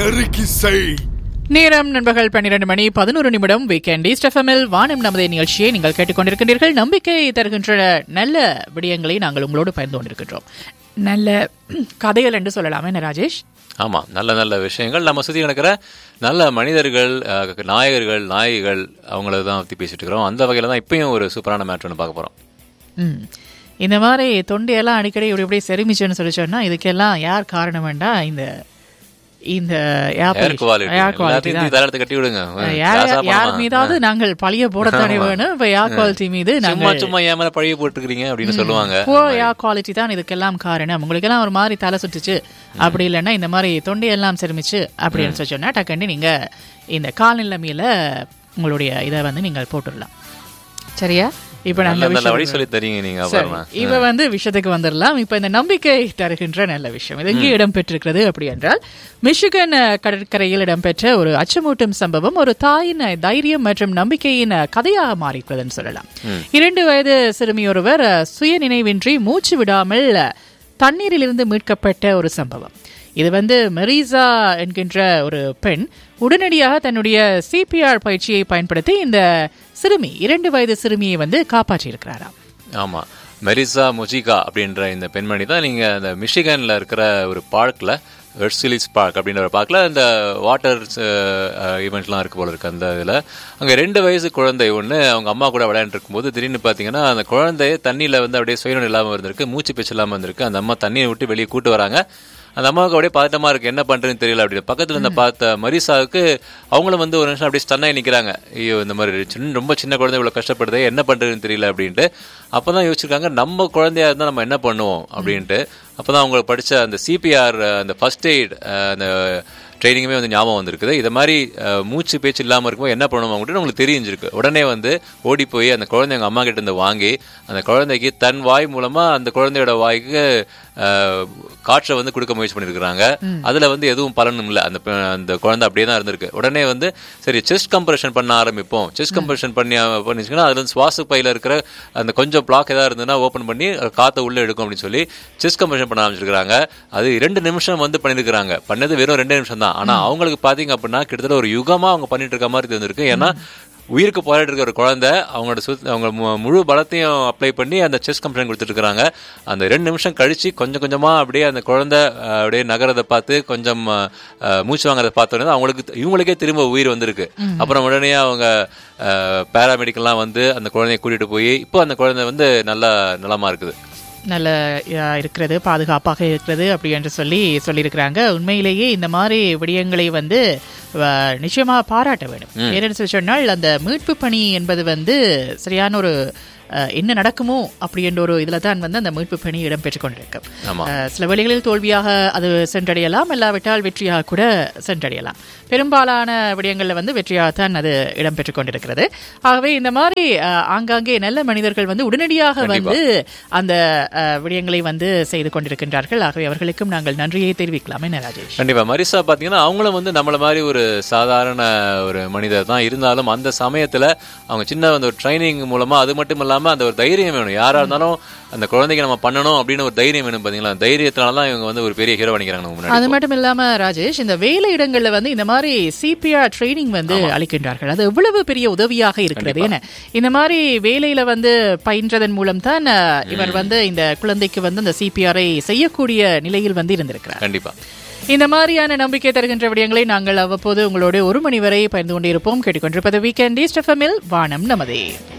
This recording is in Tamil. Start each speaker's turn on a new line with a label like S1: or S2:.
S1: நறுக்கி செய்
S2: நேரம் நண்பர்கள் பன்னிரண்டு மணி பதினோரு நிமிடம் வீக்கெண்ட் ஸ்டெஃபமில் வானம் நமது நிகழ்ச்சியை நீங்கள் கேட்டுக்கொண்டிருக்கின்றீர்கள் நம்பிக்கை தருகின்ற நல்ல விடயங்களை நாங்கள் உங்களோடு பகிர்ந்து கொண்டிருக்கின்றோம் நல்ல கதைகள் என்று சொல்லலாமே என்ன ராஜேஷ்
S3: ஆமா நல்ல நல்ல விஷயங்கள் நம்ம சுத்தி நடக்கிற நல்ல மனிதர்கள் அஹ், நாயகர்கள் நாயகிகள் அவங்கள தான் பத்தி பேசிட்டு இருக்கிறோம் அந்த வகையில தான் இப்பயும் ஒரு சூப்பரான மேட்ச் ஒன்று பார்க்க போறோம்
S2: ம் இந்த மாதிரி தொண்டையெல்லாம் அடிக்கடி இப்படி இப்படி செருமிச்சுன்னு சொல்லி சொன்னா இதுக்கெல்லாம் யார் காரணம் வேண்டாம் இந்த இந்த
S3: ஏர் குவாலிட்டி
S2: ஏர் குவாலிட்டி
S3: எல்லாத்தையும் தூக்கி தலையெடுத்து கட்டி விடுங்க
S2: யார்
S3: காசா
S2: யார்
S3: பணமா?
S2: மீதாவது நாங்கள் பழிய போடத்தானே வேணும் இப்ப ஏர் குவாலிட்டி மீது
S3: சும்மா
S2: நாங்கள்
S3: சும்மா ஏன் மேல பழைய போட்டுக்கிறீங்க அப்படின்னு சொல்லுவாங்க
S2: போ ஏர் குவாலிட்டி தான் இதுக்கெல்லாம் காரணம் உங்களுக்கு எல்லாம் ஒரு மாதிரி தலை சுட்டுச்சு அப்படி இல்லைன்னா இந்த மாதிரி தொண்டையெல்லாம் செருமிச்சு அப்படின்னு சொல்லி சொன்னா டக்குன்னு நீங்க இந்த கால்நிலைமையில உங்களுடைய இதை வந்து நீங்கள் போட்டுடலாம் சரியா இப்ப
S3: நல்ல
S2: நாங்க
S3: நல்ல வழி
S2: விஷயம்
S3: சொல்லி தரீங்க நீங்க
S2: சரி,
S3: அப்புறமா
S2: இப்ப வந்து விஷயத்துக்கு வந்துடலாம் இப்ப இந்த நம்பிக்கை தருகின்ற நல்ல விஷயம் இது எங்கே இடம்பெற்றிருக்கிறது அப்படி என்றால் மிஷிகன் அஹ், கடற்கரையில் இடம்பெற்ற ஒரு அச்சமூட்டும் சம்பவம் ஒரு தாயின் அஹ், தைரியம் மற்றும் நம்பிக்கையின் அஹ், கதையாக மாறியிருக்கிறதுன்னு சொல்லலாம் இரண்டு வயது சிறுமியொருவர் அஹ், சுய நினைவின்றி மூச்சு விடாமல் அஹ், தண்ணீரிலிருந்து மீட்கப்பட்ட ஒரு சம்பவம் இது வந்து மெரீசா என்கின்ற ஒரு பெண் உடனடியாக தன்னுடைய சிபிஆர் பயிற்சியை பயன்படுத்தி இந்த சிறுமி இரண்டு வயது சிறுமியை வந்து காப்பாற்றியிருக்கிறாராம்
S3: ஆமா மெரிசா முஜிகா அப்படின்ற இந்த பெண்மணி தான் நீங்க அந்த மிஷிகன்ல இருக்கிற ஒரு பார்க்ல வெர்சிலிஸ் பார்க் அப்படின்ற ஒரு பார்க்ல இந்த வாட்டர் ஈவெண்ட்லாம் இருக்கு போல இருக்கு அந்த இதுல அங்க ரெண்டு வயசு குழந்தை ஒண்ணு அவங்க அம்மா கூட விளையாண்டு இருக்கும்போது திடீர்னு பாத்தீங்கன்னா அந்த குழந்தை தண்ணியில வந்து அப்படியே சுயநலம் இல்லாம இருந்திருக்கு மூச்சு பேச்சு இல்லாம இருந்திருக்கு அந்த அம்மா தண்ணியை விட்டு வெளியே கூட்டு வராங்க அந்த அம்மாவுக்கு அப்படியே பதட்டமா இருக்கு என்ன பண்றதுன்னு தெரியல அப்படின்னு பக்கத்துல இருந்த பார்த்த மரிசாவுக்கு அவங்களும் வந்து ஒரு நிமிஷம் அப்படியே ஸ்டன்னாகி நிக்கிறாங்க ஐயோ இந்த மாதிரி சின்ன ரொம்ப சின்ன குழந்தை இவ்வளவு கஷ்டப்படுதே என்ன பண்றதுன்னு தெரியல அப்படின்ட்டு அப்பதான் யோசிச்சிருக்காங்க நம்ம குழந்தையா இருந்தா நம்ம என்ன பண்ணுவோம் அப்படின்ட்டு அப்பதான் அவங்க படிச்ச அந்த சிபிஆர் அந்த ஃபர்ஸ்ட் எய்ட் அந்த ட்ரைனிங்குமே வந்து ஞாபகம் வந்திருக்குது இதை மாதிரி அஹ், மூச்சு பேச்சு இல்லாமல் இருக்கும்போது என்ன பண்ணுவோம் அப்படின்னு உங்களுக்கு தெரிஞ்சிருக்கு உடனே வந்து ஓடி போய் அந்த குழந்தை எங்கள் அம்மா கிட்ட இருந்து வாங்கி அந்த குழந்தைக்கு தன் வாய் மூலமா அந்த குழந்தையோட வாய்க்கு அஹ், காற்றை வந்து கொடுக்க முயற்சி பண்ணியிருக்கிறாங்க அதுல வந்து எதுவும் பலனும் இல்லை அந்த பெ- அந்த குழந்தை அப்படியே தான் இருந்திருக்கு உடனே வந்து சரி செஸ்ட் கம்ப்ரெஷன் பண்ண ஆரம்பிப்போம் செஸ்ட் கம்ப்ரெஷன் பண்ணி பண்ணிச்சுன்னா அதுல வந்து சுவாச பையில இருக்கிற அந்த கொஞ்சம் பிளாக் ஏதாவது இருந்ததுன்னா ஓப்பன் பண்ணி அது காத்தை உள்ள எடுக்கும் அப்படின்னு சொல்லி செஸ்ட் கம்ப்ரெஷன் பண்ண ஆரம்பிச்சிருக்காங்க அது இரண்டு நிமிஷம் வந்து பண்ணிருக்காங்க பண்ணது வெறும் ரெண்டு நிமிஷம் தான் ஆனா அவங்களுக்கு பாத்தீங்க அப்படின்னா கிட்டத்தட்ட ஒரு யுகமா அவங்க பண்ணிட்டு இருக்க மாதிரி தெரிஞ்சிருக்கு ஏன்னா உயிருக்கு போராடி இருக்க ஒரு குழந்தை அவங்களோட சுத் அவங்க மு- முழு பலத்தையும் அப்ளை பண்ணி அந்த செஸ் கம்ப்ளைண்ட் கொடுத்துட்டு இருக்காங்க அந்த ரெண்டு நிமிஷம் கழிச்சு கொஞ்சம் கொஞ்சமா அப்படியே அந்த குழந்தை அஹ், அப்படியே நகரதை பார்த்து கொஞ்சம் அஹ், அஹ், மூச்சு வாங்குறத பார்த்தோன்னே அவங்களுக்கு இவங்களுக்கே திரும்ப உயிர் வந்திருக்கு அப்புறம் உடனே அவங்க பேராமெடிக்கல்லாம் வந்து அந்த குழந்தைய கூட்டிட்டு போய் இப்போ அந்த குழந்தை வந்து நல்ல நலமா இருக்குது
S2: நல்ல ஆ, இருக்கிறது பாதுகாப்பாக இருக்கிறது அப்படி என்று சொல்லி சொல்லியிருக்கிறாங்க உண்மையிலேயே இந்த மாதிரி விடயங்களை வந்து ஆ, நிச்சயமா பாராட்ட வேண்டும் ஏன்னு சொல்லி சொன்னால் அந்த மீட்பு பணி என்பது வந்து சரியான ஒரு ஆ, என்ன நடக்குமோ அப்படி என்ற ஒரு இதில் தான் வந்து அந்த மீட்பு பணி இடம்பெற்றுக் கொண்டிருக்கும்
S3: ஆமா
S2: ஆ, சில வழிகளில் தோல்வியாக அது சென்றடையலாம் இல்லாவிட்டால் வெற்றியாக கூட சென்றடையலாம் பெரும்பாலான விடயங்களில் வந்து வெற்றியாகத்தான் அது இடம்பெற்றுக் கொண்டிருக்கிறது ஆகவே இந்த மாதிரி ஆ, ஆங்காங்கே நல்ல மனிதர்கள் வந்து உடனடியாக வந்து அந்த ஆ, விடயங்களை வந்து செய்து கொண்டிருக்கின்றார்கள் ஆகவே அவர்களுக்கும் நாங்கள் நன்றியை தெரிவிக்கலாம் என்ன ராஜேஷ்
S3: கண்டிப்பா மரிசா பாத்தீங்கன்னா அவங்களும் வந்து நம்மள மாதிரி ஒரு சாதாரண ஒரு மனிதர் தான் இருந்தாலும் அந்த சமயத்துல அவங்க சின்ன அந்த ஒரு ட்ரைனிங் மூலமா அது மட்டும் இல்லாம அந்த ஒரு தைரியம் வேணும் யாரா இருந்தாலும் அந்த குழந்தைக்கு நம்ம பண்ணணும் அப்படின்னு ஒரு தைரியம் வேணும் பாத்தீங்களா அந்த தைரியத்தினால தான் இவங்க வந்து ஒரு பெரிய ஹீரோ பண்ணிக்கிறாங்க நம்ம முன்னாடி
S2: அது மட்டும் இல்லாம ராஜேஷ் இந்த வேலை இடங்கள்ல வந்து இந்த மாதிரி சிபிஆர் ட்ரைனிங் வந்து அளிக்கின்றார்கள் அது எவ்வளவு பெரிய உதவியாக இருக்கிறது ஏன்னா இந்த மாதிரி வேலையில வந்து பயின்றதன் மூலம் தான் அஹ், இவர் வந்து இந்த குழந்தைக்கு வந்து அந்த சிபிஆரை செய்யக்கூடிய நிலையில் வந்து இருந்திருக்கிறார்
S3: கண்டிப்பா
S2: இந்த மாதிரியான நம்பிக்கை தருகின்ற விடயங்களை நாங்கள் அவ்வப்போது உங்களோடு ஒரு மணி வரை பகிர்ந்து கொண்டிருப்போம் கேட்டுக்கொண்டிருப்பது வீக்கெண்ட் ஈஸ்ட் எஃப்எம்மில் வானம் நமதே